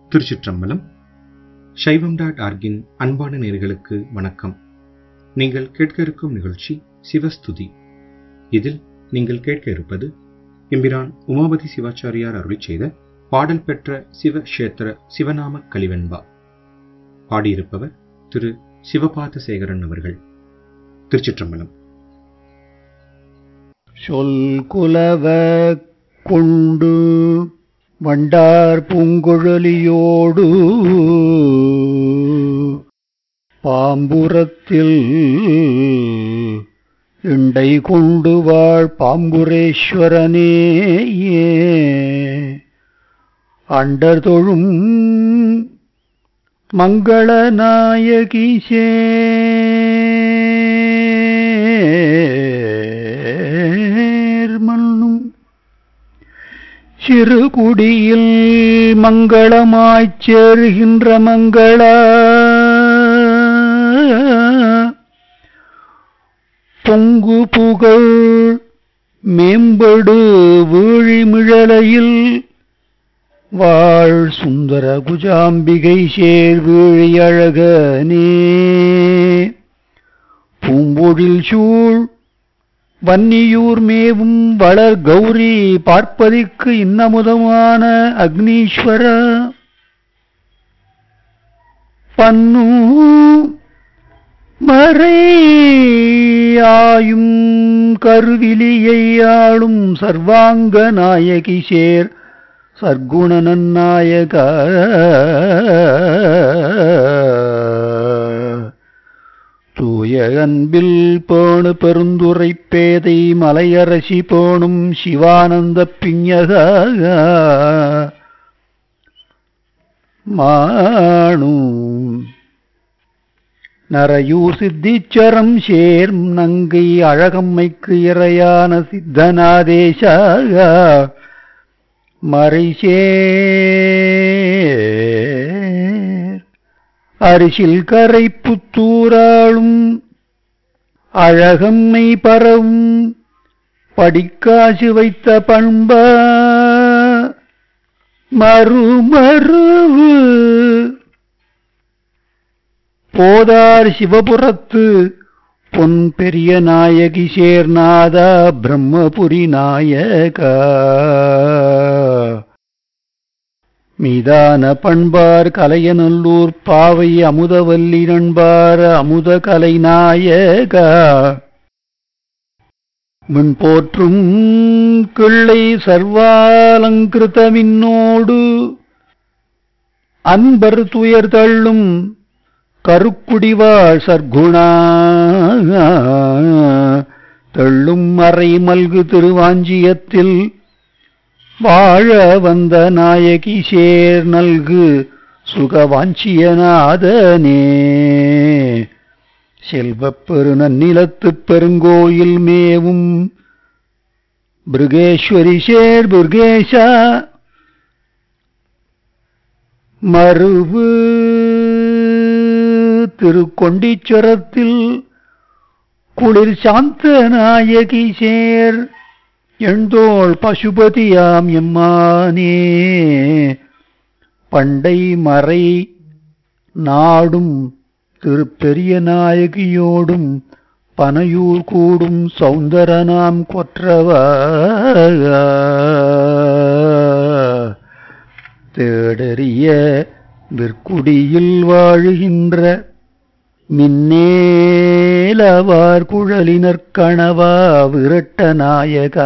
திருச்சிற்றம்பலம் சைவம் டாட் ஆர்கின் அன்பான நேர்களுக்கு வணக்கம் நீங்கள் கேட்க இருக்கும் நிகழ்ச்சி சிவஸ்துதி இதில் நீங்கள் கேட்க இருப்பது எம்பிரான் உமாபதி சிவாச்சாரியார் அருளிச் செய்த பாடல் பெற்ற சிவ கஷேத்திர சிவநாம கலிவெண்பா பாடியிருப்பவர் திரு சிவபாத சேகரன் அவர்கள் திருச்சிற்றம்பலம் சொல் குலவ கொண்டு வண்டார் பூங்குழலியோடு பாம்புரத்தில் இண்டை கொண்டு வாழ் பாம்புரேஸ்வரனே அண்டர் தொழும் மங்களநாயகி சேர்மன்னும் சிறுகுடியில் மங்களமாய்ச் சேருகின்ற மங்கள பொங்கு புகழ் மேம்படு வீழிமிழலையில் வாழ் சுந்தர குஜாம்பிகை சேர் வீழியழகனே பூம்பொழில் சூழ் வன்னியூர் மேவும் வளர் கௌரி பார்ப்பதிக்கு இன்னமுதமான அக்னீஸ்வர பன்னு மறையாயும் கருவிலியை ஆளும் சர்வாங்க நாயகி சேர் சர்க்குணனன் நாயக தூய அன்பில் பேணு பெருந்துரை பேதை மலையரசி பேணும் சிவானந்த பிஞக மாணும் நரையூர் சித்திச்சரம் சேர் நங்கை அழகம்மைக்கு இறையான சித்தநாதேச மறைசேர் அரிசில் கரை புத்தூராளும் அழகம்மை பரவும் படிக்காசு வைத்த பண்ப மறுமருவு போதார் சிவபுரத்து பொன் பெரிய நாயகி சேர்நாதா பிரம்மபுரி நாயகா மீதான பண்பார் கலையநல்லூர் பாவை அமுதவல்லி நண்பார் அமுத கலை நாயகா முன் போற்றும் கிள்ளை சர்வாலங்கிருதமின்னோடு அன்பர் துயர் தள்ளும் கருக்குடிவாழ் சர்க்குணா தள்ளும் மறை மல்கு திருவாஞ்சியத்தில் வாழ வந்த நாயகி சேர் நல்கு சுகவாஞ்சியநாதனே செல்வப் பெருநன்னிலத்துப் பெருங்கோயில் மேவும் பிருகேஸ்வரி சேர் புர்கேஷா மறுவு திருக்கொண்டீச்சுரத்தில் குளிர் சாந்த நாயகி சேர் எண்தோள் பசுபதியாம் எம்மானே பண்டை மறை நாடும் திருப்பெரிய நாயகியோடும் பனையூர் கூடும் சௌந்தரனாம் கொற்றவ தேடறிய விற்குடியில் வாழுகின்ற மின்னேலவார் குழலினர் கணவா விரட்ட நாயகா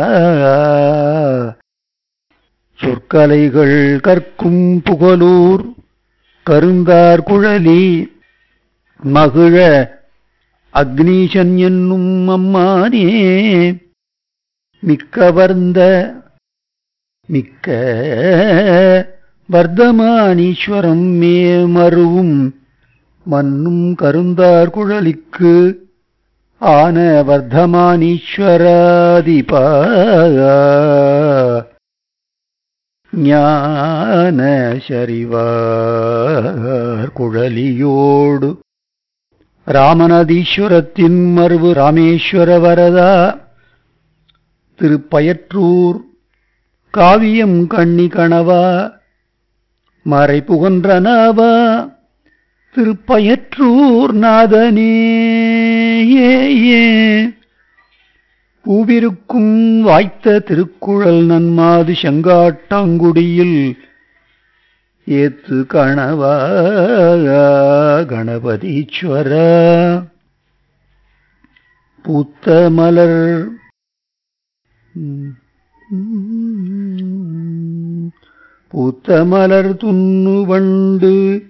சொற்கலைகள் கற்கும் புகழூர் கருந்தார் குழலி மகிழ அக்னீசன் என்னும் அம்மானே மிக்க வர்ந்த மிக்க வர்த்தமானீஸ்வரம் மே மருவும் மன்னும் கருந்தார் குழலிக்கு ஆன வர்த்தமானீஸ்வராதிபா ஞான சரிவார் குழலியோடு ராமநதீஸ்வரத்தின் மருவு ராமேஸ்வர வரதா திருப்பயற்றூர் காவியம் கண்ணி கணவா மறை புகன்றனவா திருப்பயற்றூர் நாதனே ஏ ஏ பூவிருக்கும் வாய்த்த திருக்குழல் நன்மாது செங்காட்டாங்குடியில் ஏத்து கணவா கணபதீஸ்வர பூத்த மலர் பூத்த மலர் துண்ணு வண்டு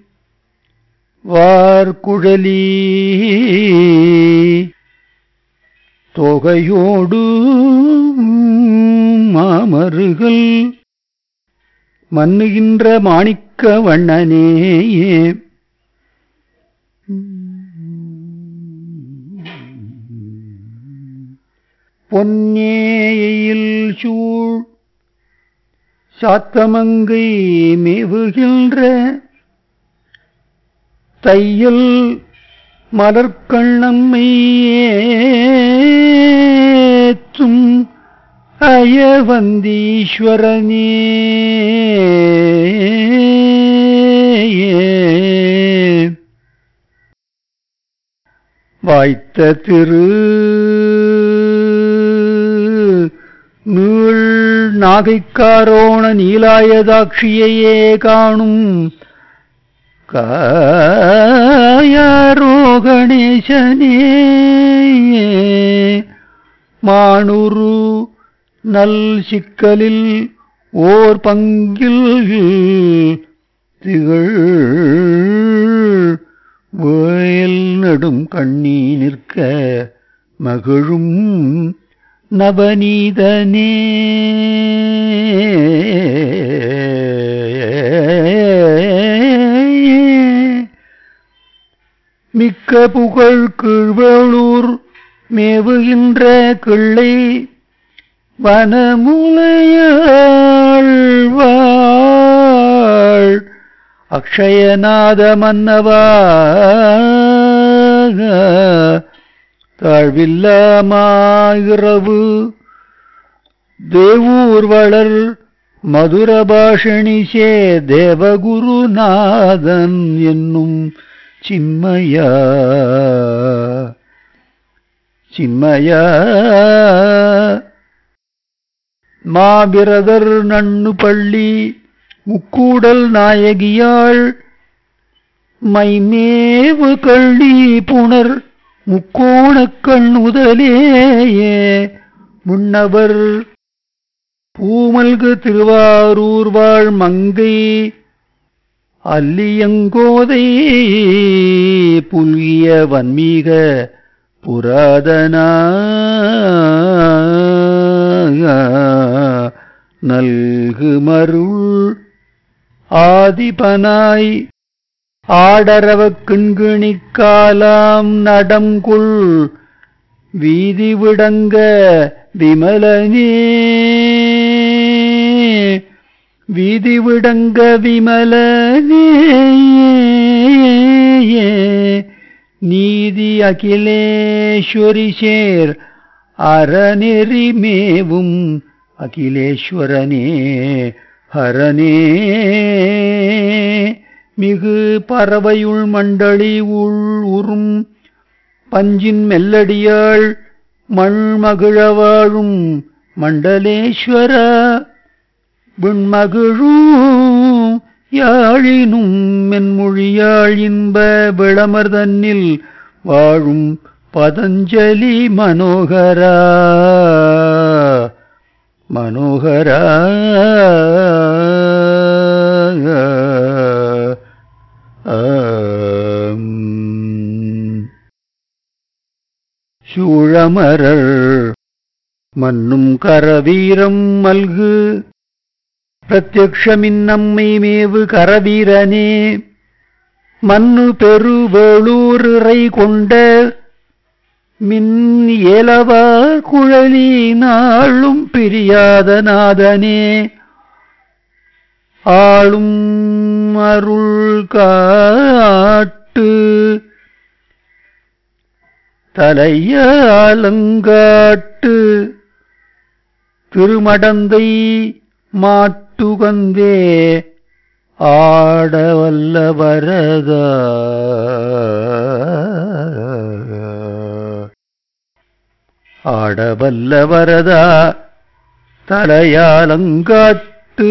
வார்குழலி தொகையோடு மாமருகள் மன்னுகின்ற மாணிக்க வண்ணனேயே பொன்னேயில் சூழ் சாத்தமங்கை மேவுகின்ற தையல் மலர்கண்ணம்மை ஏத்தும் அயவந்தீஸ்வரனே வாய்த்த திரு நீள் நாகைக்காரோண நீலாயதாட்சியையே காணும் காயாரோ கணேசனே மானுரு நல் சிக்கலில் ஓர் பங்கில் திகழ் வேல் நெடும் கண்ணி நிற்க மகிழும் நவநீதனே மிக்க புகழ் கீழ்வேளூர் மேவுகின்ற கிள்ளை வனமுலையாழ்வாள் அக்ஷயநாத மன்னவா தாழ்வில்லாமாயிரவு தேவூர் வளர் மதுரபாஷணிசே தேவகுருநாதன் என்னும் சின்மயா சின்மயா மாபிரதர் நண்ணு பள்ளி முக்கூடல் நாயகியாள் மைமேவு கள்ளி புனர் முக்கோணக் கண்ணுதலேயே முன்னவர் பூமல்கு திருவாரூர் வாழ் மங்கை அல்லியங்கோதை புல்கிய வன்மீக புராதனா நல்கு மருள் ஆதிபனாய் ஆடரவ கிண்கிணிக்காலாம் நடம்குள் வீதி விடங்க விமலனே வீதி விடங்க விமலனே நீதி அகிலேஸ்வரி சேர் அறநெறி மேவும் அகிலேஸ்வரனே ஹரனே மிகு பறவையுள் மண்டளி உள் உறும் பஞ்சின் மெல்லடியாள் மண்மகிழ வாழும் மண்டலேஸ்வர விண்மகிழும் யாழினும் மென்மொழியாள் இன்ப விளமர் தன்னில் வாழும் பதஞ்சலி மனோகரா மனோகரா ஆம். சூழமரர் மன்னும் கரவீரம் மல்கு பிரத்யக்ஷமின்னம்மை மேவு கரவீரனே மன்னு பெருவேளூர் இறை கொண்ட மின் ஏலவா குழலி நாளும் பிரியாத நாதனே ஆளும் அருள் காட்டு தலையாலங்காட்டு திருமடந்தை மாட்டுகந்தே ஆடவல்ல வரதா ஆடவல்ல வரதா தலையாலங்காட்டு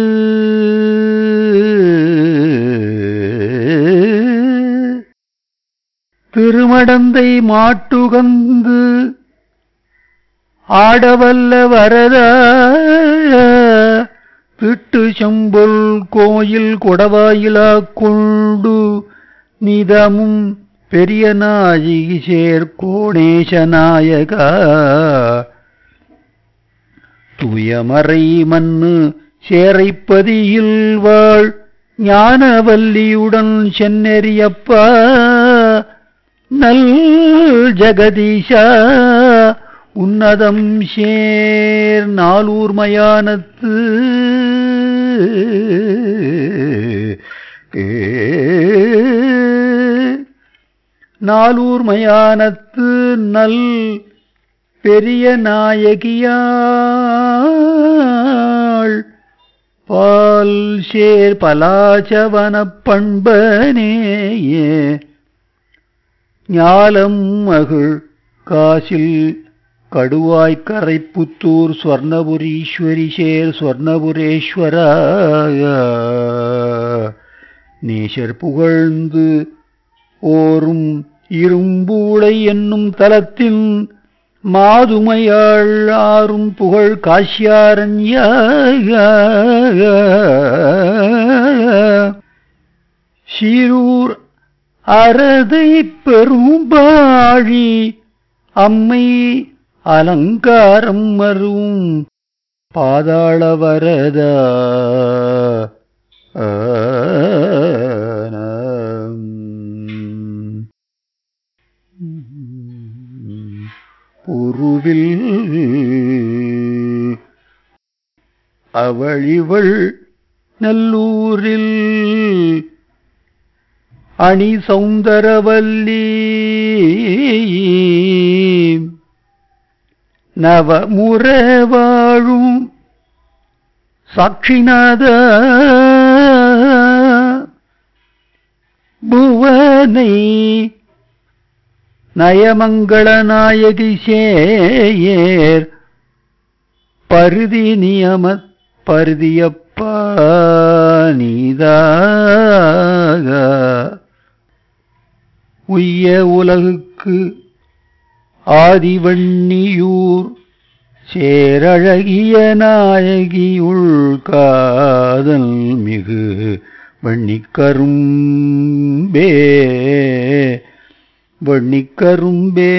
திருமடந்தை மாட்டுகந்து ஆடவல்ல வரதா திட்டு செம்பொல் கோயில் கொடவாயிலா கொண்டு நிதமும் பெரிய நாயகி சேர் கோணேச நாயகா துயமறை மண்ணு சேரைப்பதியில் வாழ் ஞானவல்லியுடன் சென்னெறியப்பா நல் ஜெகதீஷா உன்னதம் சேர் நாளூர் மயானத்து நாளூர் மயானத்து நல் பெரிய நாயகியாள் பால் சேர் பலாச்சவனப் பண்பனேயே ஞாலம் மகிழ் காசில் கடுவாய்க்கரை புத்தூர் ஸ்வர்ணபுரீஸ்வரி சேர் ஸ்வர்ணபுரேஸ்வரா நேசர் புகழ்ந்து ஓரும் இரும்பூளை என்னும் தலத்தின் மாதுமையாள் ஆறும் புகழ் காஷ்யாரண்யா சீரூர் அறதை பெரும்பாழி அம்மை அலங்காரம் மரும் பாதாள வரதா உருவில் அவளிவள் நல்லூரில் அணி சௌந்தரவல்லி நவமுற வாழும் சாட்சிநாத புவனை நயமங்கள நாயகி சேயேர் பருதி நியம பருதியப்பா நீதாக உய்ய உலகுக்கு ஆதிவண்ணியூர் சேரழகிய நாயகியுள் காதல் மிகு வண்ணிக்கரும்பே வண்ணிக்கரும்பே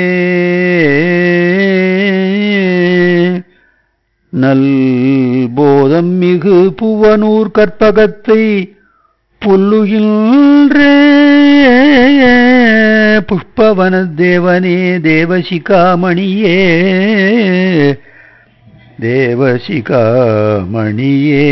நல் போதம் மிகு புவனூர் கற்பகத்தை புல்லுகின்றே புஷ்பவன தேவனே தேவசிகாமணியே தேவசிகாமணியே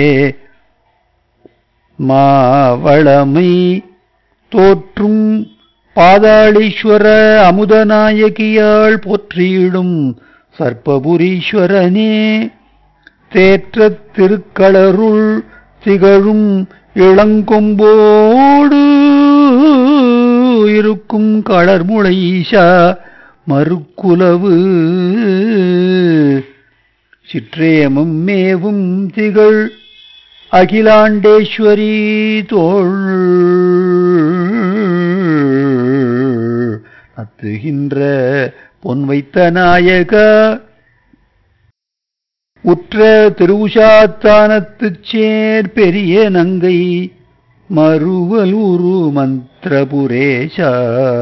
மாவளமை தோற்றும் பாதாளீஸ்வர அமுதநாயகியாள் போற்றியிடும் சர்ப்பபுரீஸ்வரனே தேற்றத் திருக்களருள் திகழும் இளங்கொம்போடு இருக்கும் களர்முளை ஈஷா மறுக்குலவு சிற்றேமும் மேவும் திகழ் அகிலாண்டேஸ்வரி தோள் அத்துகின்ற பொன் வைத்த நாயக உற்ற திருவுஷாத்தானத்துச் சேர் பெரிய நங்கை மறுவலூரு மந்திரபுரேஷா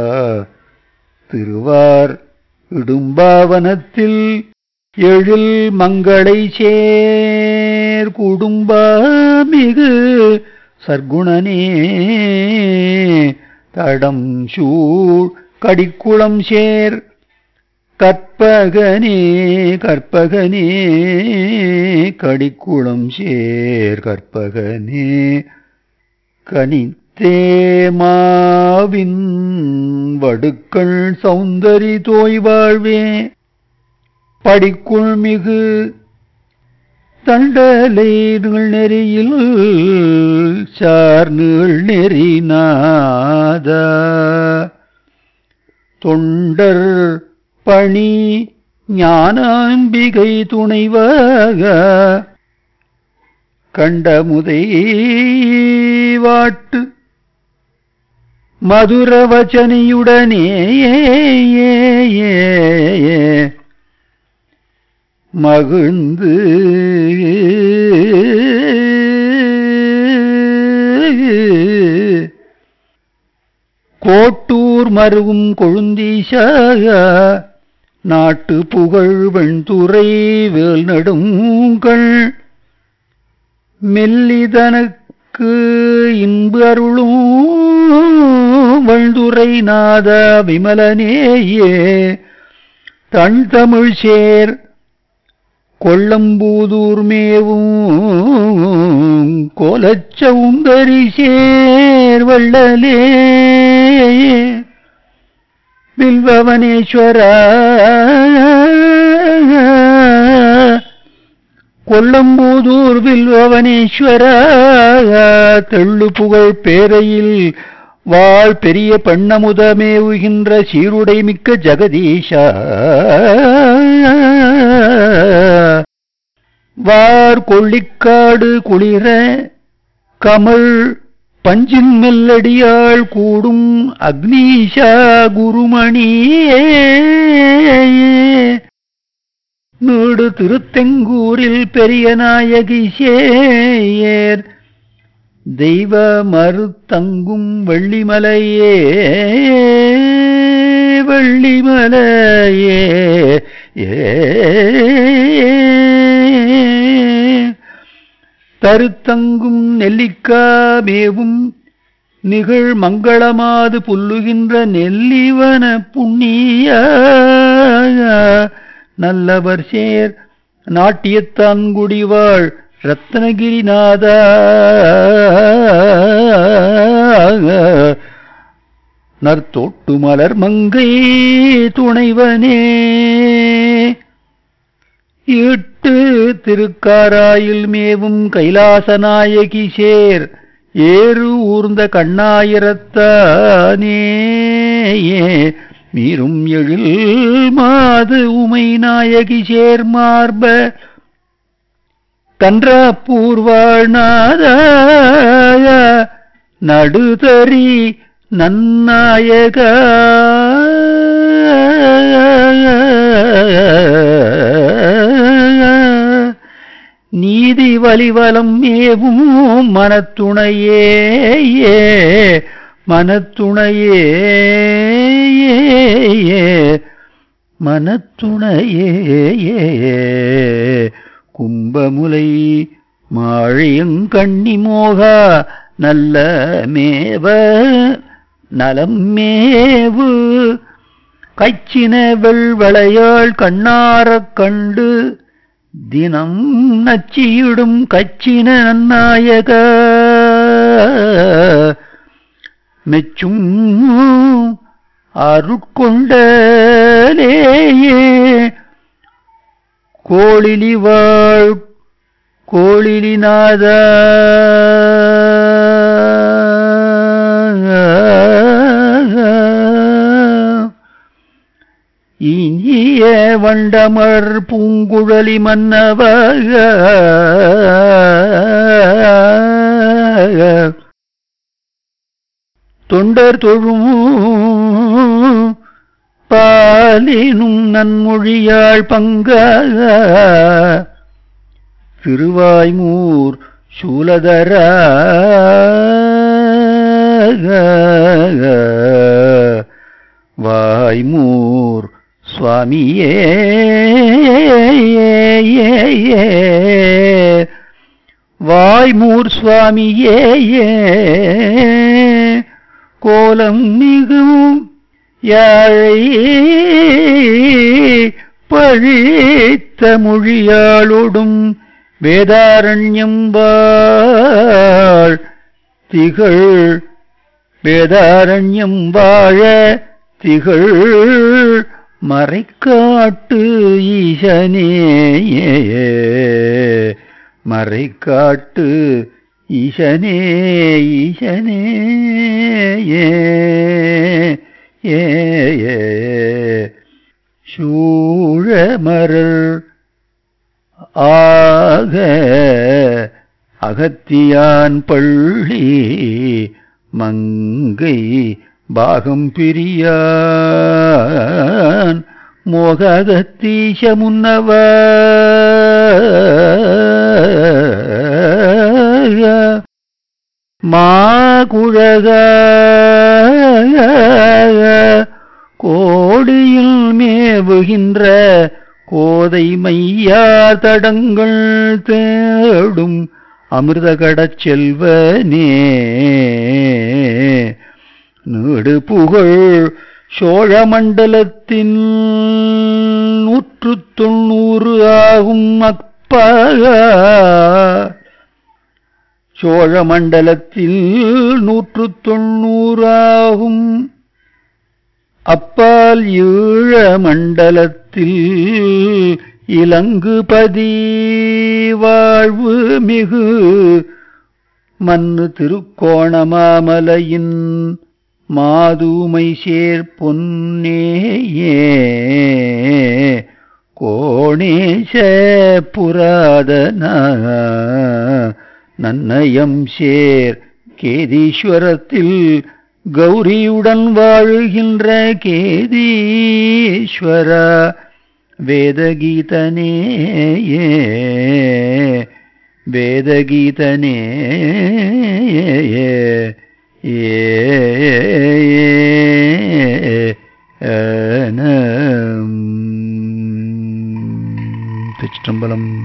திருவார் இடும்பாவனத்தில் எழில் மங்களை சேர் குடும்பமிகு சர்க்குணனே தடம் சூழ் கடிக்குளம் சேர் கற்பகனே கற்பகனே கடிக்குளம் சேர் கற்பகனே கனித்தேமாவின் வடுக்கள் சௌந்தரி தோய் வாழ்வே படிக்குள் மிகு தண்டலை நெறியில் சார்நீள் நெறிநாத தொண்டர் பணி ஞானாம்பிகை துணைவாக கண்டமுதை வாட்டு மதுரவச்சனியுடனே மகிழ்ந்து கோட்டூர் மருவும் கொழுந்தீசாக நாட்டு புகழ் வெண்துறை வேல் நடுங்கள் மெல்லிதனுக்கு இன்பு அருளும் வழ்துரை நாத விமலனேயே தன் தமிழ் சேர் கொள்ளம்பூதூர் மேவும் கோலச்சவுந்தரி சேர் வள்ளலே வில்வவனேஸ்வர கொல்லம்பூதூர் வில்வவனேஸ்வர தெள்ளு புகழ் பேரையில் வாழ் பெரிய பெண்ணமுதமேவுகின்ற சீருடை மிக்க ஜெகதீஷா வார் கொள்ளிக்காடு குளிர கமல் பஞ்சின் மெல்லடியாள் கூடும் அக்னீஷா குருமணியே நீடு திருத்தெங்கூரில் பெரிய நாயகி சேயர் தெய்வ மறுத்தங்கும் வெள்ளிமலையே வெள்ளிமலையே ஏ தருத்தங்கும் நெல்லிக்கா மேவும் நிகழ் மங்களமாது புல்லுகின்ற நெல்லிவன புண்ணிய நல்லவர் சேர் நாட்டியத்தான் குடிவாள் ரத்னகிரிநாத நற்தோட்டு மலர் மங்கை துணைவனே ஈட்டு திருக்காராயில் மேவும் கைலாசநாயகி சேர் ஏறு ஊர்ந்த கண்ணாயிரத்தானே மீறும் எழில் மாது உமை நாயகி சேர் மார்ப கன்றாப்பூர்வாழ்நாத நடுதறி நன்னாயக நீதி வலிவலம் ஏவும் மனத்துணையே மனத்துணையே மனத்துணையே கும்பமுலை மாழியங்கண்ணி மோகா நல்ல மேவ நலம் மேவு கைச்சின வெள்வளையாள் கண்ணாரக் கண்டு தினம் நச்சியிடும் கச்சின நன்னாயக மெச்சும் அருட்கொண்டலேயே கோளிலி வாழ் கோளிலிநாத இனிய வண்டமர் பூங்குழலி மன்னவ தொண்டர் தொழும் பாலினும் நன்மொழியாள் பங்க திருவாய்மூர் சூலதர வாய்மூர் சுவாமியே வாய்மூர் சுவாமியே கோலம் மிகவும் யாழை பழித்த மொழியாளோடும் வேதாரண்யம் வாழ் திகழ் வேதாரண்யம் வாழ திகழ் மறைக்காட்டு ஈசனே மறைக்காட்டு ஈசனே ஈசனே ஏ ஏ ஏ சூழமரர் ஆக அகத்தியான் பள்ளி மங்கை பாகம் பிரியான் மோககத்தீச முன்னவ மாகுழக கோடியில் மேவுகின்ற கோதை மையா தடங்கள் தேடும் அமிர்த கடச் செல்வனே நீடு புகழ் சோழ மண்டலத்தின் நூற்று தொண்ணூறு ஆகும் அப்பா சோழ மண்டலத்தில் நூற்று தொண்ணூறாகும் அப்பால் ஈழ மண்டலத்தில் இலங்குபதி வாழ்வு மிகு மன்னு திருக்கோணமாமலையின் மாதுமை சேர் பொன்னேயே கோணேச புராதன நன்னயம் சேர் கேதீஸ்வரத்தில் கௌரியுடன் வாழுகின்ற கேதீஸ்வர வேதகீதனே வேதகீதனே ஏ திருச்சிற்றம்பலம்